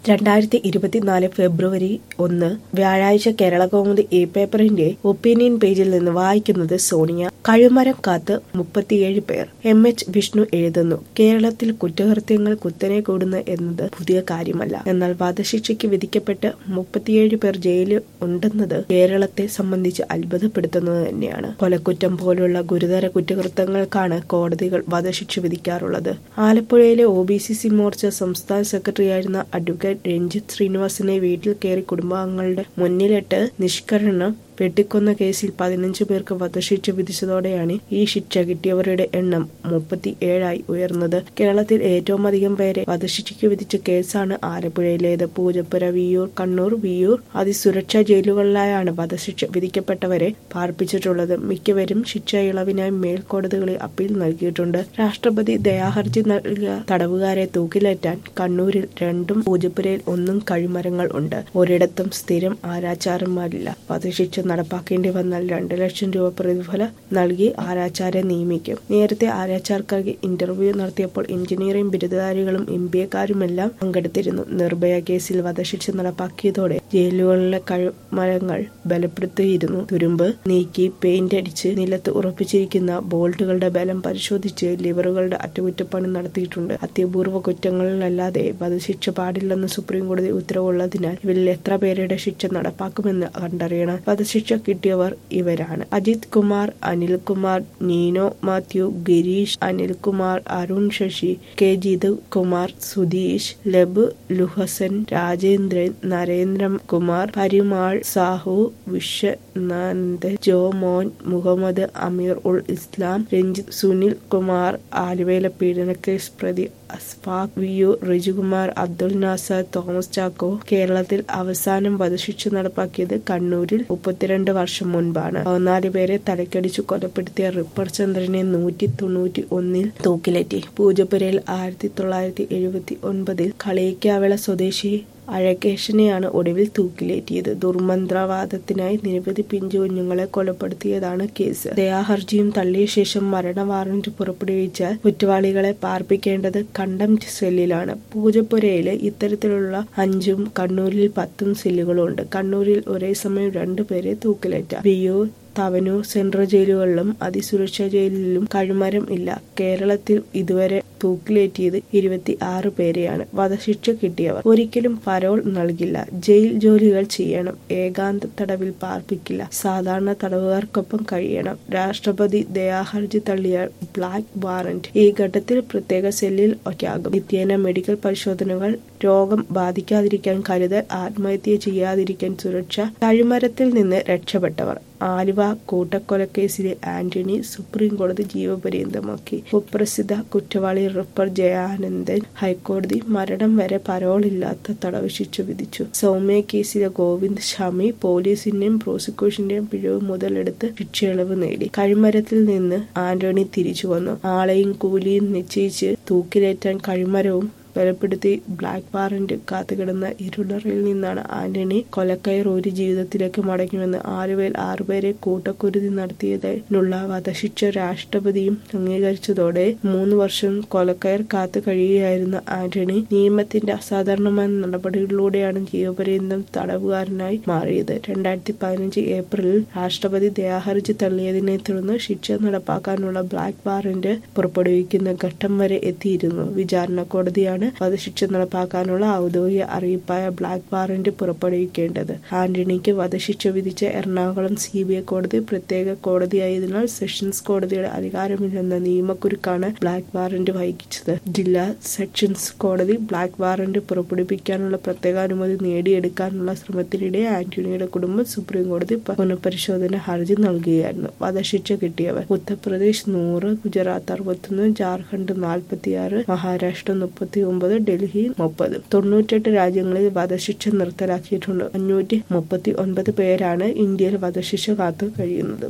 രണ്ടായിരത്തി ഇരുപത്തിനാല് ഫെബ്രുവരി ഒന്ന് വ്യാഴാഴ്ച കേരളകൗമുദി ഇ പേപ്പറിന്റെ ഒപ്പീനിയൻ പേജിൽ നിന്ന് വായിക്കുന്നത് സോണിയ കഴുമരം കാത്ത് മുപ്പത്തിയേഴ് പേർ എം എച്ച് വിഷ്ണു എഴുതുന്നു കേരളത്തിൽ കുറ്റകൃത്യങ്ങൾ കുത്തനെ കൂടുന്നു എന്നത് പുതിയ കാര്യമല്ല എന്നാൽ വധശിക്ഷയ്ക്ക് വിധിക്കപ്പെട്ട് മുപ്പത്തിയേഴ് പേർ ജയിലിൽ ഉണ്ടെന്നത് കേരളത്തെ സംബന്ധിച്ച് അത്ഭുതപ്പെടുത്തുന്നത് തന്നെയാണ് കൊലക്കുറ്റം പോലുള്ള ഗുരുതര കുറ്റകൃത്യങ്ങൾക്കാണ് കോടതികൾ വധശിക്ഷ വിധിക്കാറുള്ളത് ആലപ്പുഴയിലെ O B C C Morcha സംസ്ഥാന സെക്രട്ടറിയായിരുന്ന അഡ്വക്കേറ്റ് രഞ്ജിത്ത് ശ്രീനിവാസനെ വീട്ടിൽ കയറി കുടുംബാംഗങ്ങളുടെ മുന്നിലിട്ട് നിഷ്കരണം വെട്ടിക്കൊന്ന കേസിൽ പതിനഞ്ച് പേർക്ക് വധശിക്ഷ വിധിച്ചതോടെയാണ് ഈ ശിക്ഷ കിട്ടിയവരുടെ എണ്ണം മുപ്പത്തി ഏഴായി ഉയർന്നത് കേരളത്തിൽ ഏറ്റവും അധികം പേരെ വധശിക്ഷയ്ക്ക് വിധിച്ച കേസാണ് ആലപ്പുഴയിലേത് പൂജപ്പുര വിയൂർ കണ്ണൂർ വിയൂർ അതിസുരക്ഷാ ജയിലുകളിലായാണ് വധശിക്ഷ വിധിക്കപ്പെട്ടവരെ പാർപ്പിച്ചിട്ടുള്ളത് മിക്കവരും ശിക്ഷ ഇളവിനായി മേൽക്കോടതികളിൽ അപ്പീൽ നൽകിയിട്ടുണ്ട് രാഷ്ട്രപതി ദയാഹർജി നൽകിയ തടവുകാരെ തൂക്കിലേറ്റാൻ കണ്ണൂരിൽ രണ്ടും പൂജപ്പുരയിൽ ഒന്നും കഴിമരങ്ങൾ ഉണ്ട് ഒരിടത്തും സ്ഥിരം ആരാച്ചാരന്മാരില്ല വധശിക്ഷ നടപ്പാക്കേണ്ടി വന്നാൽ രണ്ട് ലക്ഷം രൂപ പ്രതിഫലം നൽകി ആരാച്ചാരെ നിയമിക്കും നേരത്തെ ആരാച്ചാർക്കായി ഇന്റർവ്യൂ നടത്തിയപ്പോൾ എഞ്ചിനീയറിംഗ് ബിരുദധാരികളും എം ബി എക്കാരുമെല്ലാം പങ്കെടുത്തിരുന്നു നിർഭയ കേസിൽ വധശിക്ഷ നടപ്പാക്കിയതോടെ ജയിലുകളിലെ കഴിമരങ്ങൾ ബലപ്പെടുത്തിയിരുന്നു തുരുമ്പ് നീക്കി പെയിന്റ് അടിച്ച് നിലത്ത് ഉറപ്പിച്ചിരിക്കുന്ന ബോൾട്ടുകളുടെ ബലം പരിശോധിച്ച് ലിവറുകളുടെ അറ്റകുറ്റപ്പണി നടത്തിയിട്ടുണ്ട് അത്യപൂർവ കുറ്റങ്ങളിലല്ലാതെ വധശിക്ഷ പാടില്ലെന്ന് സുപ്രീം കോടതി ഉത്തരവുള്ളതിനാൽ ഇവരിൽ എത്ര പേരുടെ ശിക്ഷ നടപ്പാക്കുമെന്ന് കണ്ടറിയണം വധശിക്ഷ കിട്ടിയവർ ഇവരാണ് അജിത് കുമാർ അനിൽകുമാർ നീനോ മാത്യു ഗിരീഷ് അനിൽകുമാർ അരുൺ ശശി കെ ജിത് കുമാർ സുധീഷ് ലബ് ലുഹസൻ രാജേന്ദ്രൻ നരേന്ദ്ര കുമാർ പരിമാൾ സാഹു വിശ്വനാഥ് ജോമോൻ മുഹമ്മദ് അമീർ ഉൾ ഇസ്ലാം രഞ്ജിത്ത് സുനിൽ കുമാർ ആലുവേല പീഡനക്കേസ് പ്രതി അസ്ഫാഖ് വിയു റിജുകുമാർ അബ്ദുൽ നാസർ തോമസ് ചാക്കോ കേരളത്തിൽ അവസാനം വധശിക്ഷ നടപ്പാക്കിയത് കണ്ണൂരിൽ മുപ്പത്തിരണ്ട് വർഷം മുൻപാണ് പതിനാല് പേരെ തലക്കടിച്ചു കൊലപ്പെടുത്തിയ റിപ്പർ ചന്ദ്രനെ നൂറ്റി തൊണ്ണൂറ്റി ഒന്നിൽ തൂക്കിലേറ്റി പൂജപ്പുരയിൽ ആയിരത്തി തൊള്ളായിരത്തി എഴുപത്തി ഒൻപതിൽ കളിയിക്കാവിള സ്വദേശി അഴകേശനെയാണ് ഒടുവിൽ തൂക്കിലേറ്റിയത് ദുർമന്ത്രവാദത്തിനായി നിരവധി പിഞ്ചു കുഞ്ഞുങ്ങളെ കൊലപ്പെടുത്തിയതാണ് കേസ് ദയാഹർജിയും തള്ളിയ ശേഷം മരണ വാറന്റ് പുറപ്പെടുവിച്ചാൽ കുറ്റവാളികളെ പാർപ്പിക്കേണ്ടത് കണ്ടംറ്റ് സെല്ലിലാണ് പൂജപ്പുരയില് ഇത്തരത്തിലുള്ള അഞ്ചും കണ്ണൂരിൽ പത്തും സെല്ലുകളുണ്ട് കണ്ണൂരിൽ ഒരേ സമയം രണ്ടുപേരെ തൂക്കിലേറ്റാം വിയൂർ തവനൂർ സെൻട്രൽ ജയിലുകളിലും അതിസുരക്ഷാ ജയിലിലും കഴിമരം ഇല്ല കേരളത്തിൽ ഇതുവരെ തൂക്കിലേറ്റിയത് ഇരുപത്തി ആറ് പേരെയാണ് വധശിക്ഷ കിട്ടിയവർ ഒരിക്കലും പരോൾ നൽകില്ല ജയിൽ ജോലികൾ ചെയ്യണം ഏകാന്ത തടവിൽ പാർപ്പിക്കില്ല സാധാരണ തടവുകാർക്കൊപ്പം കഴിയണം രാഷ്ട്രപതി ദയാഹർജി തള്ളിയ ബ്ലാക്ക് വാറന്റ് ഈ ഘട്ടത്തിൽ പ്രത്യേക സെല്ലിൽ ഒക്കെയാകും നിത്യേന മെഡിക്കൽ പരിശോധനകൾ രോഗം ബാധിക്കാതിരിക്കാൻ കരുതൽ ആത്മഹത്യ ചെയ്യാതിരിക്കാൻ സുരക്ഷ കഴിമരത്തിൽ നിന്ന് രക്ഷപ്പെട്ടവർ ആലുവ കൂട്ടക്കൊലക്കേസിലെ ആന്റണി സുപ്രീം കോടതി ജീവപര്യന്തമാക്കി കുപ്രസിദ്ധ കുറ്റവാളി റിപ്പർ ജയാനന്ദൻ ഹൈക്കോടതി മരണം വരെ പരോളില്ലാത്ത തടവ് ശിക്ഷ വിധിച്ചു സൗമ്യ കേസിലെ ഗോവിന്ദ് ഷമി പോലീസിന്റെയും പ്രോസിക്യൂഷന്റെയും പിഴവ് മുതലെടുത്ത് ശിക്ഷയിളവ് നേടി കഴിമരത്തിൽ നിന്ന് ആന്റണി തിരിച്ചു വന്നു ആളെയും കൂലിയും നിശ്ചയിച്ച് തൂക്കിലേറ്റാൻ കഴിമരവും ബലപ്പെടുത്തി ബ്ലാക്ക് വാറന്റ് കാത്തുകിടന്ന ഇരുളറയിൽ നിന്നാണ് ആന്റണി കൊലക്കയർ ഒരു ജീവിതത്തിലേക്ക് മടങ്ങുമെന്ന് ആലുവയിൽ ആറുപേരെ കൂട്ടക്കുരുതി നടത്തിയതിനുള്ള വധശിക്ഷ രാഷ്ട്രപതിയും അംഗീകരിച്ചതോടെ മൂന്ന് വർഷം കൊലക്കയർ കാത്തു കഴിയുകയായിരുന്ന ആന്റണി നിയമത്തിന്റെ അസാധാരണമായ നടപടികളിലൂടെയാണ് ജീവപര്യന്തം തടവുകാരനായി മാറിയത് രണ്ടായിരത്തി പതിനഞ്ച് ഏപ്രിലിൽ രാഷ്ട്രപതി ദയാഹർജി തള്ളിയതിനെ തുടർന്ന് ശിക്ഷ നടപ്പാക്കാനുള്ള ബ്ലാക്ക് വാറന്റ് പുറപ്പെടുവിക്കുന്ന ഘട്ടം വരെ എത്തിയിരുന്നു വിചാരണ കോടതിയാണ് ആണ് വധശിക്ഷ നടപ്പാക്കാനുള്ള ഔദ്യോഗിക അറിയിപ്പായ ബ്ലാക്ക് വാറന്റ് പുറപ്പെടുവിക്കേണ്ടത് ആന്റണിക്ക് വധശിക്ഷ വിധിച്ച എറണാകുളം സി ബി ഐ കോടതി പ്രത്യേക കോടതിയായതിനാൽ സെഷൻസ് കോടതിയുടെ അധികാരമില്ലെന്ന നിയമക്കുരുക്കാണ് ബ്ലാക്ക് വാറന്റ് വഹിച്ചത് ജില്ലാ സെഷൻസ് കോടതി ബ്ലാക്ക് വാറന്റ് പുറപ്പെടുവിക്കാനുള്ള പ്രത്യേക അനുമതി നേടിയെടുക്കാനുള്ള ശ്രമത്തിനിടെ ആന്റണിയുടെ കുടുംബം സുപ്രീം കോടതി പുനഃപരിശോധന ഹർജി നൽകുകയായിരുന്നു വധശിക്ഷ കിട്ടിയവർ ഉത്തർപ്രദേശ് നൂറ് ഗുജറാത്ത് അറുപത്തൊന്ന് ജാർഖണ്ഡ് നാൽപ്പത്തിയാറ് മഹാരാഷ്ട്ര മുപ്പത്തി ഒമ്പത് ഡൽഹി മുപ്പത് തൊണ്ണൂറ്റെട്ട് രാജ്യങ്ങളിൽ വധശിക്ഷ നിർത്തലാക്കിയിട്ടുണ്ട് അഞ്ഞൂറ്റി മുപ്പത്തി ഒൻപത് പേരാണ് ഇന്ത്യയിൽ വധശിക്ഷ കാത്തു കഴിയുന്നത്